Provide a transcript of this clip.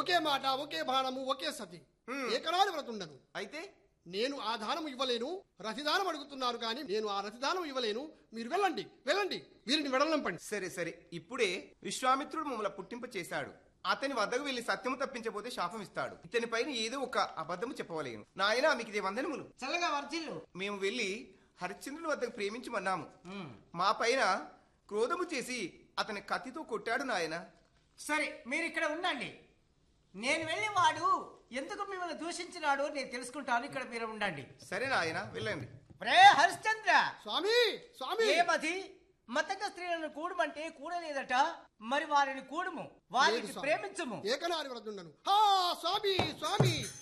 ఒకే మాట ఒకే బాణము ఒకే సతి ఏకనాడు వ్రతుండను అయితే నేను ఆ దానం ఇవ్వలేను రతిదానం అడుగుతున్నారు కానీ నేను ఆ రతిదానం ఇవ్వలేను మీరు వెళ్ళండి వెళ్ళండి వీరిని వెడలంపండి సరే సరే ఇప్పుడే విశ్వామిత్రుడు మమ్మల్ని పుట్టింప చేశాడు అతని వద్దకు వెళ్లి సత్యము తప్పించబోతే శాపం ఇస్తాడు ఇతని పైన ఏదో ఒక అబద్ధము చెప్పవలేను నాయన మీకు ఇది వందనములు చల్లగా వర్జిల్లు మేము వెళ్ళి హరిశ్చంద్రుని వద్దకు ప్రేమించమన్నాము మా పైన క్రోధము చేసి అతని కత్తితో కొట్టాడు నాయన సరే మీరు ఇక్కడ ఉండండి నేను వెళ్ళి వాడు ఎందుకు మిమ్మల్ని దూషించినాడో నేను తెలుసుకుంటాను ఇక్కడ మీరు ఉండండి సరే నాయన వెళ్ళండి రే హరిశ్చంద్ర స్వామి స్వామి ఏమది మతంగ స్త్రీలను కూడమంటే కూడలేదట మరి వారిని కూడుము లేదు వారిని స్వామి. ప్రేమించుము ఏకనాడి వ్రతుండను హా స్వామి స్వామి